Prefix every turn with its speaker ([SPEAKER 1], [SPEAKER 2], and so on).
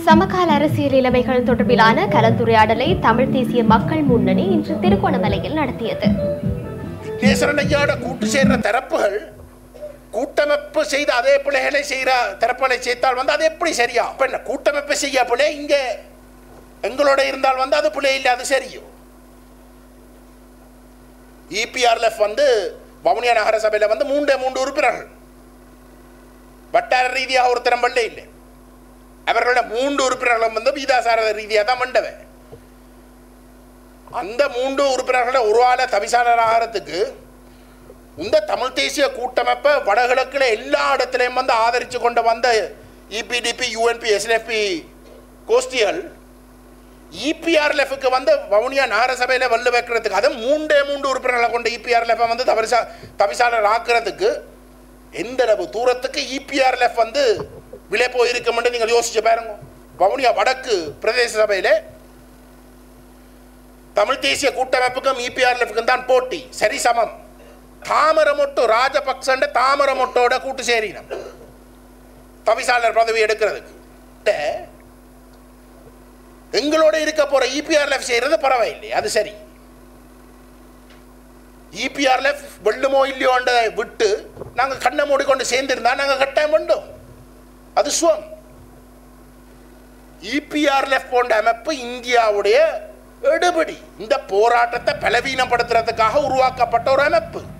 [SPEAKER 1] சமகால அரசியல் நிலைமைகள் தொடர்பிலான கலந்துரையாடலை தமிழ் தேசிய மக்கள் முன்னணி இன்று திருகோணமலையில் நடத்தியது
[SPEAKER 2] விக்னேஸ்வரன் ஐயாவோட கூட்டு சேர்ற தரப்புகள் கூட்டமைப்பு செய்த அதே பிள்ளைகளை செய்கிற தரப்புகளை சேர்த்தால் வந்து அது எப்படி சரியா அப்ப என்ன கூட்டமைப்பு செய்ய பிள்ளை இங்க எங்களோட இருந்தால் வந்து அது பிள்ளை இல்லை அது சரியும் இபிஆர்எஃப் வந்து வவுனியா நகர சபையில் வந்து மூன்றே மூன்று உறுப்பினர்கள் வட்டார ரீதியாக ஒருத்தரம் பள்ளி இல்லை அவர்களோட மூன்று உறுப்பினர்களும் வந்து வீதாசார ரீதியாக தான் மண்டவன் அந்த மூன்று உறுப்பினர்களை ஒரு ஆள தவிசாளர் ஆகிறதுக்கு இந்த தமிழ் தேசிய கூட்டமைப்பை வடகிழக்கில் எல்லா இடத்துலையும் வந்து ஆதரித்து கொண்டு வந்த இபிடிபி யூஎன்பி எஸ்என்பி கோஷ்டிகள் இபிஆர்எஃப்க்கு வந்து வவுனியா நகரசபையில் வல்லு வைக்கிறதுக்கு அது மூன்றே மூன்று உறுப்பினர்களை கொண்ட இபிஆர்எஃப் வந்து தவிசா தவிசாளர் ஆக்குறதுக்கு எந்த அளவு தூரத்துக்கு இபிஆர்எஃப் வந்து விலை போயிருக்குமென்று நீங்கள் யோசிச்சு பாருங்க வவுனியா வடக்கு பிரதேச சபையிலே தமிழ் தேசிய கூட்டமைப்புக்கும் இபிஆர்எஃப்க்கும் தான் போட்டி சரி சமம் தாமரமொட்டு ராஜபக்சண்ட தாமரமொட்டோட கூட்டு சேரினம் தவிசாளர் பதவி எடுக்கிறதுக்கு இந்த எங்களோட இருக்க போற இபிஆர்எஃப் செய்யறது பரவாயில்லை அது சரி இபிஆர்எஃப் வெள்ளுமோ இல்லையோன்றதை விட்டு நாங்கள் கண்ணை மூடிக்கொண்டு சேர்ந்திருந்தா நாங்கள் கட்டாயம் பண்ணோம் அது சுவம் இபிஆர்எஃப் போன்ற அமைப்பு இந்தியாவுடைய எடுபடி இந்த போராட்டத்தை பலவீனப்படுத்துறதுக்காக உருவாக்கப்பட்ட ஒரு அமைப்பு